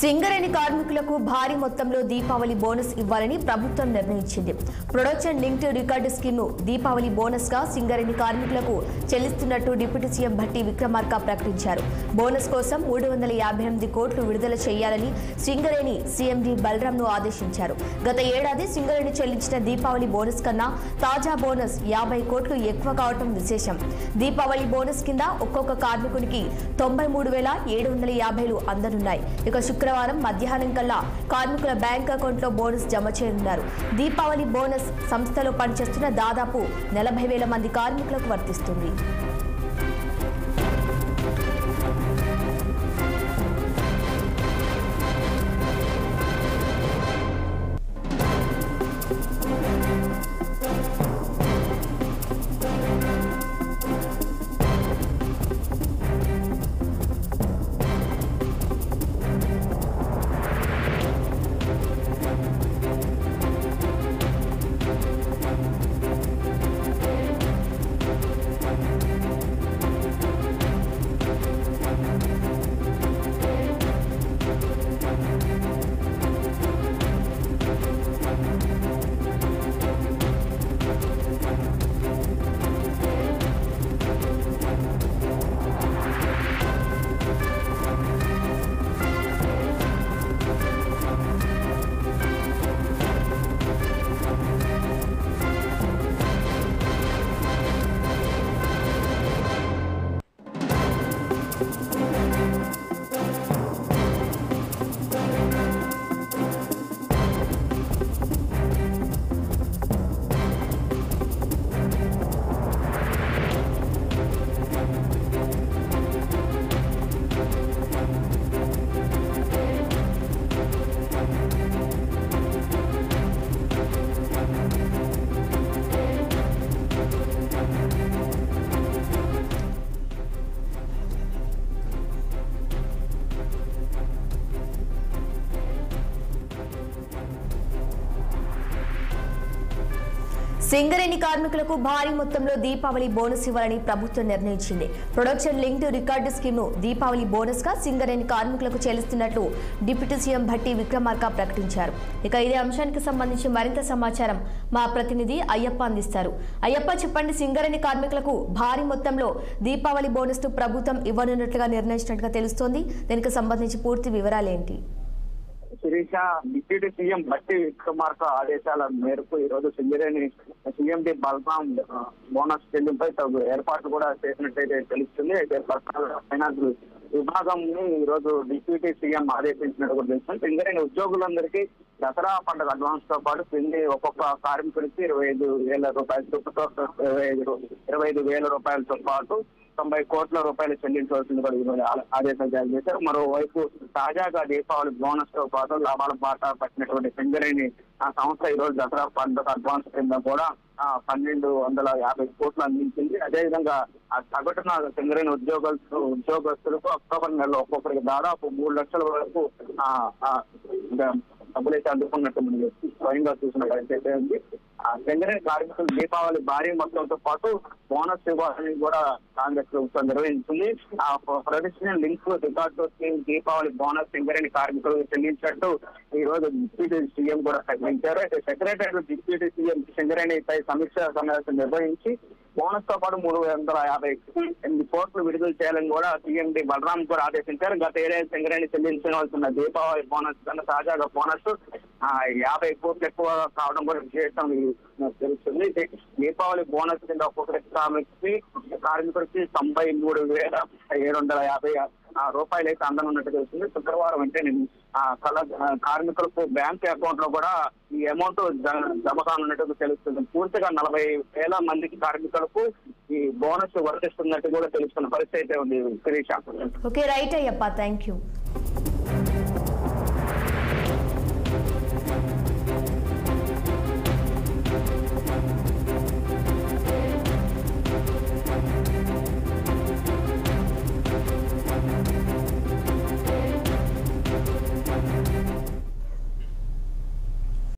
సింగరేణి కార్మికులకు భారీ మొత్తంలో దీపావళి బోనస్ ఇవ్వాలని ప్రభుత్వం నిర్ణయించింది ప్రొడక్షన్ లింక్డ్ రికార్డు స్కీమ్ ను దీపావళి బోనస్ గా సింగరేణి కార్మికులకు చెల్లిస్తున్నట్టు డిప్యూటీ సీఎం భట్టి విక్రమార్క ప్రకటించారు బోనస్ కోసం మూడు వందల యాభై ఎనిమిది కోట్లు విడుదల చేయాలని సింగరేణి సీఎండీ బలరాం ను ఆదేశించారు గత ఏడాది సింగరేణి చెల్లించిన దీపావళి బోనస్ కన్నా తాజా బోనస్ యాభై కోట్లు ఎక్కువ కావటం విశేషం దీపావళి బోనస్ కింద ఒక్కొక్క కార్మికునికి తొంభై మూడు వేల ఏడు వందల యాభైలు అందనున్నాయి ఇక శుక్రవారం మధ్యాహ్నం కల్లా కార్మికుల బ్యాంక్ అకౌంట్లో బోనస్ జమ చేయనున్నారు దీపావళి బోనస్ సంస్థలో పనిచేస్తున్న దాదాపు నలభై వేల మంది కార్మికులకు వర్తిస్తుంది సింగరేణి కార్మికులకు భారీ మొత్తంలో దీపావళి బోనస్ ఇవ్వాలని ప్రభుత్వం నిర్ణయించింది ప్రొడక్షన్ లింక్డ్ రికార్డు స్కీమ్ ను దీపావళి బోనస్ గా సింగరేణి కార్మికులకు చెల్లిస్తున్నట్లు డిప్యూటీ సీఎం భట్టి విక్రమార్క ప్రకటించారు ఇక ఇదే అంశానికి సంబంధించి మరింత సమాచారం మా ప్రతినిధి అయ్యప్ప అందిస్తారు అయ్యప్ప చెప్పండి సింగరేణి కార్మికులకు భారీ మొత్తంలో దీపావళి బోనస్ ను ప్రభుత్వం ఇవ్వనున్నట్లుగా నిర్ణయించినట్టుగా తెలుస్తోంది దీనికి సంబంధించి పూర్తి వివరాలేంటి శిరీష డిప్యూటీ సీఎం బట్టి విక్రమార్క ఆదేశాల మేరకు ఈ రోజు సింగరేణి సీఎండి బల్రాం ఆ, బోనస్ చెల్లింపై తగు ఏర్పాట్లు కూడా చేసినట్టయితే తెలుస్తుంది అయితే పర్సనల్ ఫైనాన్స్ విభాగం ఈ రోజు డిప్యూటీ సీఎం ఆదేశించినట్టు కూడా తెలుస్తుంది సింగరేణి ఉద్యోగులందరికీ దసరా పండుగ అడ్వాన్స్ తో పాటు సింగి ఒక్కొక్క కార్మికుడికి ఇరవై ఐదు వేల రూపాయల చొప్పుతో ఇరవై ఐదు ఇరవై ఐదు వేల రూపాయలతో పాటు తొంభై కోట్ల రూపాయలు చెల్లించవలసింది కూడా ఈరోజు ఆ- ఆదేశాలు జారీ చేశారు మరోవైపు తాజాగా దీపావళి బోనస్ తో పాటు లాభాల బాట పట్టినటువంటి సింగరేణి ఆ సంస్థ ఈ రోజు దసరా పండుగ అడ్వాన్స్ కింద కూడా ఆ, పన్నెండు వందల యాభై కోట్లు అందించింది అదేవిధంగా ఆ సగటున సింగరేణి ఉద్యోగస్తు ఉద్యోగస్తులకు అక్టోబర్ నెలలో ఒక్కొక్కరికి దాదాపు మూడు లక్షల వరకు ఆ, ఆ, ఇంకా డబ్బులు అయితే అందుకున్నట్టు మనం స్వయంగా చూసిన పరిస్థితి ఉంది ఆ సింగరేణి కార్మికులు దీపావళి భారీ మొత్తంతో పాటు బోనస్ ఇవ్వాలని కూడా కాంగ్రెస్ ప్రభుత్వం నిర్వహించింది ఆ production link record scheme Deepavali bonus Singareni కార్మికులకు చెల్లించినట్టు ఈ రోజు డిప్యూటీ సీఎం కూడా ప్రకటించారు అయితే సెక్రటరీ డిప్యూటీ సీఎం సింగరేణిపై సమీక్ష సమావేశం నిర్వహించి బోనస్ తో పాటు మూడు వందల యాభై ఎనిమిది కోట్లు విడుదల చేయాలని కూడా సీఎండి బలరాం కూడా ఆదేశించారు గత ఏడాది సింగరేణి చెల్లించవలసిన దీపావళి బోనస్ కన్నా తాజాగా బోనస్ ఆ, యాభై కోట్లు ఎక్కువ కావడం కూడా విశేషం ఇది నాకు తెలుస్తుంది అయితే దీపావళి బోనస్ కింద ఒక్కొక్కరి కార్మికుడికి కార్మికుడికి తొంభై మూడు వేల ఏడు వందల యాభై ఆ రూపాయలు అయితే అందనున్నట్టు తెలుస్తుంది శుక్రవారం అంటే నేను ఆ కళ ఆ, కార్మికులకు బ్యాంక్ అకౌంట్ లో కూడా ఈ అమౌంట్ జ- జమ కానున్నట్టు తెలుస్తుంది పూర్తిగా నలభై వేల మందికి కార్మికులకు ఈ బోనస్ వర్తిస్తున్నట్టు కూడా తెలుస్తున్న పరిస్థితి అయితే ఉంది Sirisha okay right Ayyappa thank you